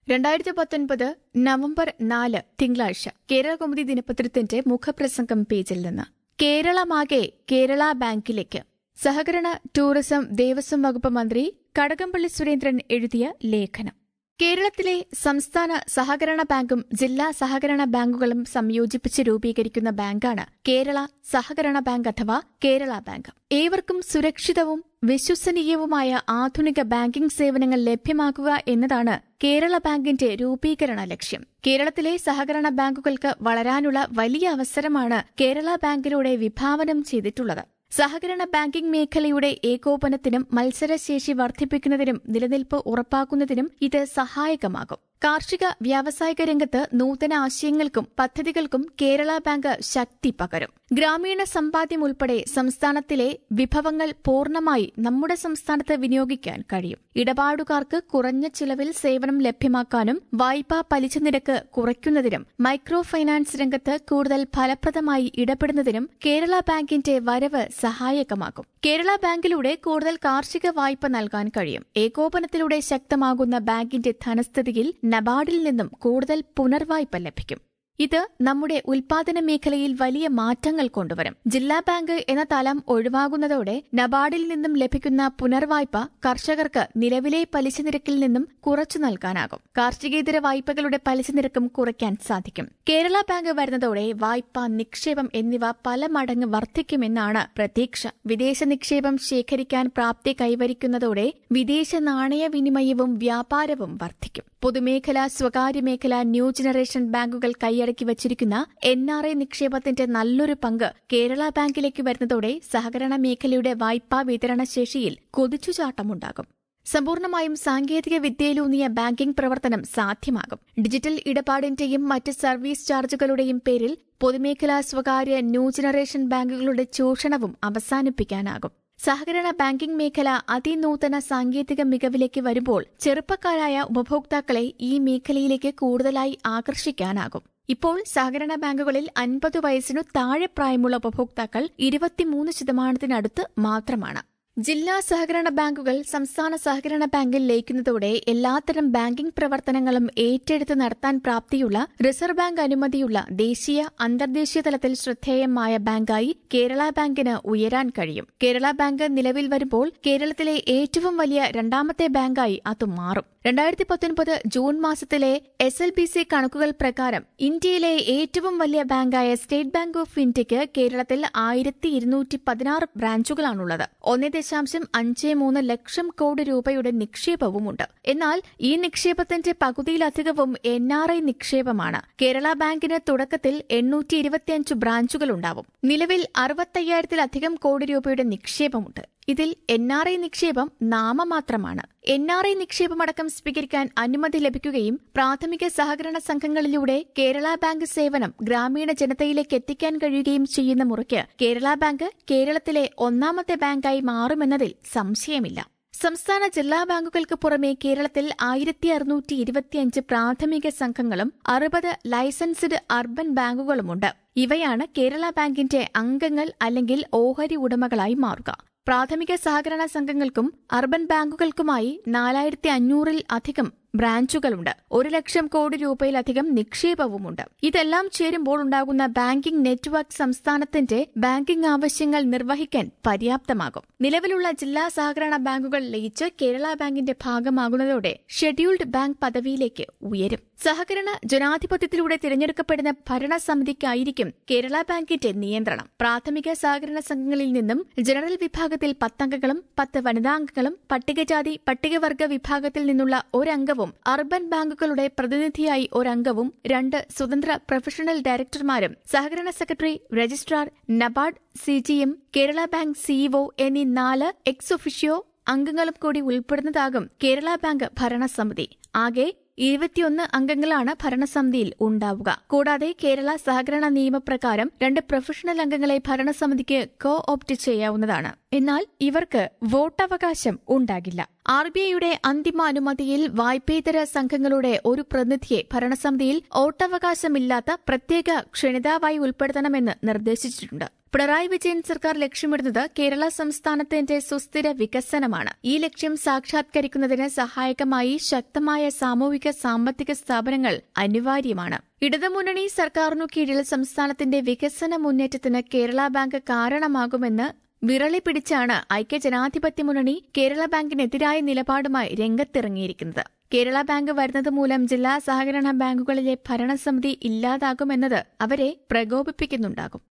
രണ്ടായിരത്തി പത്തൊൻപത് നവംബർ നാല് തിങ്കളാഴ്ച കേരള കൗമുദി ദിനപത്രത്തിന്റെ മുഖപ്രസംഗം പേജിൽ നിന്ന് കേരളമാകെ കേരള ബാങ്കിലേക്ക് സഹകരണ ടൂറിസം ദേവസ്വം വകുപ്പ് മന്ത്രി കടകംപള്ളി സുരേന്ദ്രൻ എഴുതിയ ലേഖനം കേരളത്തിലെ സംസ്ഥാന സഹകരണ ബാങ്കും ജില്ലാ സഹകരണ ബാങ്കുകളും സംയോജിപ്പിച്ച് രൂപീകരിക്കുന്ന ബാങ്കാണ് കേരള സഹകരണ ബാങ്ക് അഥവാ കേരള ബാങ്ക് ഏവർക്കും സുരക്ഷിതവും വിശ്വസനീയവുമായ ആധുനിക ബാങ്കിംഗ് സേവനങ്ങൾ ലഭ്യമാക്കുക എന്നതാണ് കേരള ബാങ്കിന്റെ രൂപീകരണ ലക്ഷ്യം കേരളത്തിലെ സഹകരണ ബാങ്കുകൾക്ക് വളരാനുള്ള വലിയ അവസരമാണ് കേരള ബാങ്കിലൂടെ വിഭാവനം ചെയ്തിട്ടുള്ളത് സഹകരണ ബാങ്കിംഗ് മേഖലയുടെ ഏകോപനത്തിനും മത്സരശേഷി വർദ്ധിപ്പിക്കുന്നതിനും നിലനിൽപ്പ് ഉറപ്പാക്കുന്നതിനും ഇത് സഹായകമാകും കാർഷിക വ്യാവസായിക രംഗത്ത് നൂതന ആശയങ്ങൾക്കും പദ്ധതികൾക്കും കേരള ബാങ്ക് ശക്തി പകരും ഗ്രാമീണ സമ്പാദ്യം ഉൾപ്പെടെ സംസ്ഥാനത്തിലെ വിഭവങ്ങൾ പൂർണ്ണമായി നമ്മുടെ സംസ്ഥാനത്ത് വിനിയോഗിക്കാൻ കഴിയും ഇടപാടുകാർക്ക് കുറഞ്ഞ ചിലവിൽ സേവനം ലഭ്യമാക്കാനും വായ്പാ പലിശ നിരക്ക് കുറയ്ക്കുന്നതിനും മൈക്രോ ഫൈനാൻസ് രംഗത്ത് കൂടുതൽ ഫലപ്രദമായി ഇടപെടുന്നതിനും കേരള ബാങ്കിന്റെ വരവ് സഹായകമാകും കേരള ബാങ്കിലൂടെ കൂടുതൽ കാർഷിക വായ്പ നൽകാൻ കഴിയും ഏകോപനത്തിലൂടെ ശക്തമാകുന്ന ബാങ്കിന്റെ ധനസ്ഥിതിയിൽ നബാർഡിൽ നിന്നും കൂടുതൽ പുനർവായ്പ ലഭിക്കും ഇത് നമ്മുടെ ഉൽപാദന മേഖലയിൽ വലിയ മാറ്റങ്ങൾ കൊണ്ടുവരും ജില്ലാ ബാങ്ക് എന്ന തലം ഒഴിവാകുന്നതോടെ നബാർഡിൽ നിന്നും ലഭിക്കുന്ന പുനർവായ്പ കർഷകർക്ക് നിലവിലെ പലിശ നിരക്കിൽ നിന്നും കുറച്ചു നൽകാനാകും കാർഷികേതര വായ്പകളുടെ പലിശ നിരക്കും കുറയ്ക്കാൻ സാധിക്കും കേരള ബാങ്ക് വരുന്നതോടെ വായ്പ നിക്ഷേപം എന്നിവ പല മടങ്ങ് വർദ്ധിക്കുമെന്നാണ് പ്രതീക്ഷ വിദേശ നിക്ഷേപം ശേഖരിക്കാൻ പ്രാപ്തി കൈവരിക്കുന്നതോടെ വിദേശ നാണയ വിനിമയവും വ്യാപാരവും വർദ്ധിക്കും പൊതുമേഖല സ്വകാര്യ മേഖല ന്യൂ ജനറേഷൻ ബാങ്കുകൾ കൈയടക്കി വച്ചിരിക്കുന്ന എൻ ആർ ഐ നിക്ഷേപത്തിന്റെ നല്ലൊരു പങ്ക് കേരള ബാങ്കിലേക്ക് വരുന്നതോടെ സഹകരണ മേഖലയുടെ വായ്പാ വിതരണ ശേഷിയിൽ കുതിച്ചുചാട്ടമുണ്ടാകും സമ്പൂർണ്ണമായും സാങ്കേതിക വിദ്യയിലൂന്നിയ ബാങ്കിംഗ് പ്രവർത്തനം സാധ്യമാകും ഡിജിറ്റൽ ഇടപാടിന്റെയും മറ്റ് സർവീസ് ചാർജുകളുടെയും പേരിൽ പൊതുമേഖലാ സ്വകാര്യ ന്യൂ ജനറേഷൻ ബാങ്കുകളുടെ ചൂഷണവും അവസാനിപ്പിക്കാനാകും സഹകരണ ബാങ്കിംഗ് മേഖല അതിനൂതന സാങ്കേതിക മികവിലേക്ക് വരുമ്പോൾ ചെറുപ്പക്കാരായ ഉപഭോക്താക്കളെ ഈ മേഖലയിലേക്ക് കൂടുതലായി ആകർഷിക്കാനാകും ഇപ്പോൾ സഹകരണ ബാങ്കുകളിൽ അൻപത് വയസ്സിനു താഴെ പ്രായമുള്ള ഉപഭോക്താക്കൾ ഇരുപത്തിമൂന്ന് ശതമാനത്തിനടുത്ത് മാത്രമാണ് ജില്ലാ സഹകരണ ബാങ്കുകൾ സംസ്ഥാന സഹകരണ ബാങ്കിൽ ലയിക്കുന്നതോടെ എല്ലാത്തരം ബാങ്കിംഗ് പ്രവർത്തനങ്ങളും ഏറ്റെടുത്ത് നടത്താൻ പ്രാപ്തിയുള്ള റിസർവ് ബാങ്ക് അനുമതിയുള്ള ദേശീയ അന്തർദേശീയ തലത്തിൽ ശ്രദ്ധേയമായ ബാങ്കായി കേരള ബാങ്കിന് ഉയരാൻ കഴിയും കേരള ബാങ്ക് നിലവിൽ വരുമ്പോൾ കേരളത്തിലെ ഏറ്റവും വലിയ രണ്ടാമത്തെ ബാങ്കായി അത് മാറും രണ്ടായിരത്തി പത്തൊൻപത് ജൂൺ മാസത്തിലെ എസ് എൽ ബി സി കണക്കുകൾ പ്രകാരം ഇന്ത്യയിലെ ഏറ്റവും വലിയ ബാങ്കായ സ്റ്റേറ്റ് ബാങ്ക് ഓഫ് ഇന്ത്യയ്ക്ക് കേരളത്തിൽ ആയിരത്തി ഇരുന്നൂറ്റി പതിനാറ് ബ്രാഞ്ചുകളാണുള്ളത് ഒന്നേ ദശാംശം അഞ്ച് മൂന്ന് ലക്ഷം കോടി രൂപയുടെ നിക്ഷേപവുമുണ്ട് എന്നാൽ ഈ നിക്ഷേപത്തിന്റെ പകുതിയിലധികവും എൻ ആർ ഐ നിക്ഷേപമാണ് കേരള ബാങ്കിന് തുടക്കത്തിൽ എണ്ണൂറ്റി ഇരുപത്തിയഞ്ച് ബ്രാഞ്ചുകളുണ്ടാവും നിലവിൽ അറുപത്തയ്യായിരത്തിലധികം കോടി രൂപയുടെ നിക്ഷേപമുണ്ട് ഇതിൽ എൻ ആർ ഐ നിക്ഷേപം നാമമാത്രമാണ് എൻ ആർ ഐ നിക്ഷേപമടക്കം സ്വീകരിക്കാൻ അനുമതി ലഭിക്കുകയും പ്രാഥമിക സഹകരണ സംഘങ്ങളിലൂടെ കേരള ബാങ്ക് സേവനം ഗ്രാമീണ ജനതയിലേക്ക് എത്തിക്കാൻ കഴിയുകയും ചെയ്യുന്ന മുറയ്ക്ക് കേരള ബാങ്ക് കേരളത്തിലെ ഒന്നാമത്തെ ബാങ്കായി മാറുമെന്നതിൽ സംശയമില്ല സംസ്ഥാന ജില്ലാ ബാങ്കുകൾക്ക് പുറമെ കേരളത്തിൽ ആയിരത്തി അറുന്നൂറ്റി ഇരുപത്തിയഞ്ച് പ്രാഥമിക സംഘങ്ങളും അറുപത് ലൈസൻസ്ഡ് അർബൻ ബാങ്കുകളുമുണ്ട് ഇവയാണ് കേരള ബാങ്കിന്റെ അംഗങ്ങൾ അല്ലെങ്കിൽ ഓഹരി ഉടമകളായി മാറുക പ്രാഥമിക സഹകരണ സംഘങ്ങൾക്കും അർബൻ ബാങ്കുകൾക്കുമായി നാലായിരത്തി അഞ്ഞൂറിൽ അധികം ബ്രാഞ്ചുകളുണ്ട് ഒരു ലക്ഷം കോടി രൂപയിലധികം നിക്ഷേപവുമുണ്ട് ഇതെല്ലാം ചേരുമ്പോൾ ഉണ്ടാകുന്ന ബാങ്കിംഗ് നെറ്റ്വർക്ക് സംസ്ഥാനത്തിന്റെ ബാങ്കിംഗ് ആവശ്യങ്ങൾ നിർവഹിക്കാൻ പര്യാപ്തമാകും നിലവിലുള്ള ജില്ലാ സഹകരണ ബാങ്കുകൾ ലയിച്ച് കേരള ബാങ്കിന്റെ ഭാഗമാകുന്നതോടെ ഷെഡ്യൂൾഡ് ബാങ്ക് പദവിയിലേക്ക് ഉയരും സഹകരണ ജനാധിപത്യത്തിലൂടെ തിരഞ്ഞെടുക്കപ്പെടുന്ന ഭരണസമിതിക്കായിരിക്കും കേരള ബാങ്കിന്റെ നിയന്ത്രണം പ്രാഥമിക സഹകരണ സംഘങ്ങളിൽ നിന്നും ജനറൽ വിഭാഗത്തിൽ പത്തംഗങ്ങളും പത്ത് വനിതാംഗങ്ങളും പട്ടികജാതി പട്ടികവർഗ വിഭാഗത്തിൽ നിന്നുള്ള ഒരംഗവും അർബൻ ബാങ്കുകളുടെ പ്രതിനിധിയായി ഒരംഗവും രണ്ട് സ്വതന്ത്ര പ്രൊഫഷണൽ ഡയറക്ടർമാരും സഹകരണ secretary registrar NABARD CGM Kerala bank CEO എന്നീ നാല് എക്സ് ഒഫീഷ്യോ അംഗങ്ങളും കൂടി ഉൾപ്പെടുന്നതാകും കേരള ബാങ്ക് ഭരണസമിതി ആകെ ഇരുപത്തിയൊന്ന് അംഗങ്ങളാണ് ഭരണസമിതിയിൽ ഉണ്ടാവുക കൂടാതെ കേരള സഹകരണ നിയമപ്രകാരം രണ്ട് പ്രൊഫഷണൽ അംഗങ്ങളെ ഭരണസമിതിക്ക് കോ ഓപ്റ്റ് ചെയ്യാവുന്നതാണ് എന്നാൽ ഇവർക്ക് വോട്ടവകാശം ഉണ്ടാകില്ല ആർ ബി ഐയുടെ അന്തിമ അനുമതിയിൽ വായ്പേതര സംഘങ്ങളുടെ ഒരു പ്രതിനിധിയെ ഭരണസമിതിയിൽ വോട്ടവകാശമില്ലാത്ത പ്രത്യേക ക്ഷണിതാവായി ഉൾപ്പെടുത്തണമെന്ന് നിർദ്ദേശിച്ചിട്ടുണ്ട് പിണറായി വിജയൻ സർക്കാർ ലക്ഷ്യമിടുന്നത് കേരള സംസ്ഥാനത്തിന്റെ സുസ്ഥിര വികസനമാണ് ഈ ലക്ഷ്യം സാക്ഷാത്കരിക്കുന്നതിന് സഹായകമായി ശക്തമായ സാമൂഹിക സാമ്പത്തിക സ്ഥാപനങ്ങൾ അനിവാര്യമാണ് ഇടതുമുന്നണി സർക്കാരിനു കീഴിൽ സംസ്ഥാനത്തിന്റെ വികസന മുന്നേറ്റത്തിന് കേരള ബാങ്ക് കാരണമാകുമെന്ന് വിറളി പിടിച്ചാണ് ഐക്യജനാധിപത്യ മുന്നണി കേരള ബാങ്കിനെതിരായ നിലപാടുമായി രംഗത്തിറങ്ങിയിരിക്കുന്നത് കേരള ബാങ്ക് വരുന്നത് മൂലം ജില്ലാ സഹകരണ ബാങ്കുകളിലെ ഭരണസമിതി ഇല്ലാതാകുമെന്നത് അവരെ പ്രകോപിപ്പിക്കുന്നുണ്ടാകും